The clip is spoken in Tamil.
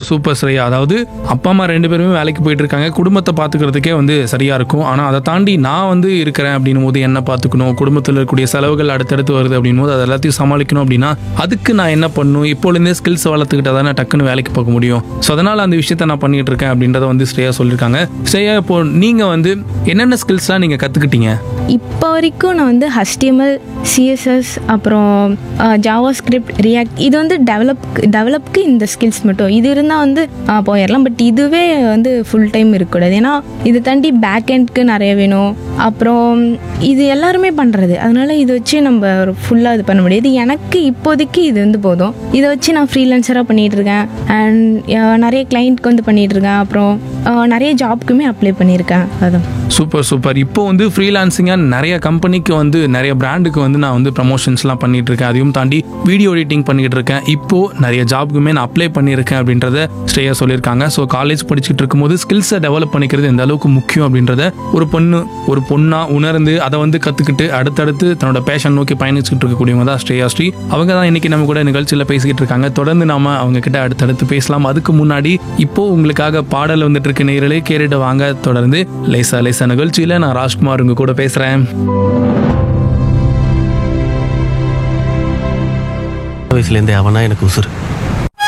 சூப்பர் ஸ்ரேயா அதாவது அப்பா அம்மா ரெண்டு பேருமே வேலைக்கு போயிட்டு இருக்காங்க குடும்பத்தை பார்த்துக்கிறதுக்கே வந்து சரியா இருக்கும் ஆனால் அதை தாண்டி நான் வந்து இருக்கிறேன் அப்படின்னும் போது என்ன பார்த்துக்கணும் குடும்பத்தில் இருக்கக்கூடிய செலவுகள் அடுத்தடுத்து வருது அப்படின்னும் போது அதை எல்லாத்தையும் சமாளிக்கணும் அப்படின்னா அதுக்கு நான் என்ன பண்ணணும் இப்போலேருந்தே ஸ்கில்ஸ் வளர்த்துக்கிட்டா தானே டக்குன்னு வேலைக்கு போக முடியும் ஸோ அதனால் அந்த விஷயத்த நான் பண்ணிட்டு இருக்கேன் அப்படின்றத வந்து ஸ்ரேயா சொல்லியிருக்காங்க ஸ்ரேயா இப்போ நீங்கள் வந்து என்னென்ன ஸ்கில்ஸ்லாம் நீங்கள் கற்றுக்கிட்டீங்க இப்போ வரைக்கும் நான் வந்து HTML சிஎஸ்எஸ் அப்புறம் ஜாவா ஸ்கிரிப்ட் ரியாக்ட் இது வந்து டெவலப் டெவலப்க்கு இந்த ஸ்கில்ஸ் மட்டும் இது இருந்தால் வந்து ஆ, போயிடலாம் பட் இதுவே வந்து ஃபுல் டைம் இருக்கக்கூடாது ஏன்னா இது தாண்டி பேக் எண்ட்க்கு நிறைய வேணும் அப்புறம் இது எல்லாருமே பண்ணுறது அதனால இதை வச்சு நம்ம ஃபுல்லாக இது பண்ண முடியாது எனக்கு இப்போதைக்கு இது வந்து போதும் இதை வச்சு நான் ஃப்ரீலான்சராக பண்ணிகிட்டு இருக்கேன் அண்ட் நிறைய கிளைண்ட்க்கு வந்து பண்ணிகிட்டு இருக்கேன் அப்புறம் ஆ, நிறைய ஜாப்க்குமே அப்ளை பண்ணியிருக்கேன் அதான் சூப்பர் சூப்பர் இப்போ வந்து ஃப்ரீலான்சிங்காக நிறைய கம்பெனிக்கு வந்து நிறைய பிராண்டுக்கு வந்து நான் வந்து ப்ரமோஷன்ஸ்லாம் பண்ணிட்டு இருக்கேன் அதையும் தாண்டி வீடியோ எடிட்டிங் பண்ணிட்டு இருக்கேன் இப்போ நிறைய ஜாப்க்குமே நான் அப்ளை பண்ணியிருக்கேன் அப்படின்றத ஸ்ரேயா சொல்லியிருக்காங்க ஸோ காலேஜ் படிச்சுட்டு இருக்கும்போது ஸ்கில்ஸை டெவலப் பண்ணிக்கிறது எந்த அளவுக்கு முக்கியம் அப்படின்றத ஒரு பொண்ணு ஒரு பொண்ணா உணர்ந்து அதை வந்து கற்றுக்கிட்டு அடுத்தடுத்து தன்னோட பேஷன் நோக்கி பயணிச்சுட்டு இருக்கக்கூடியவங்க தான் ஸ்ரேயா ஸ்ரீ அவங்க தான் இன்னைக்கு நம்ம கூட நிகழ்ச்சியில் பேசிக்கிட்டு இருக்காங்க தொடர்ந்து நாம அவங்க கிட்ட அடுத்தடுத்து பேசலாம் அதுக்கு முன்னாடி இப்போ உங்களுக்காக பாடல் வந்துட்டு இருக்க நேரலே கேட்டுட்டு வாங்க தொடர்ந்து லேசா லேசா நிகழ்ச்சியில நான் ராஜ்குமார் உங்க கூட பேசுறேன் வயசுலேருந்தே அவனா எனக்கு உசுறு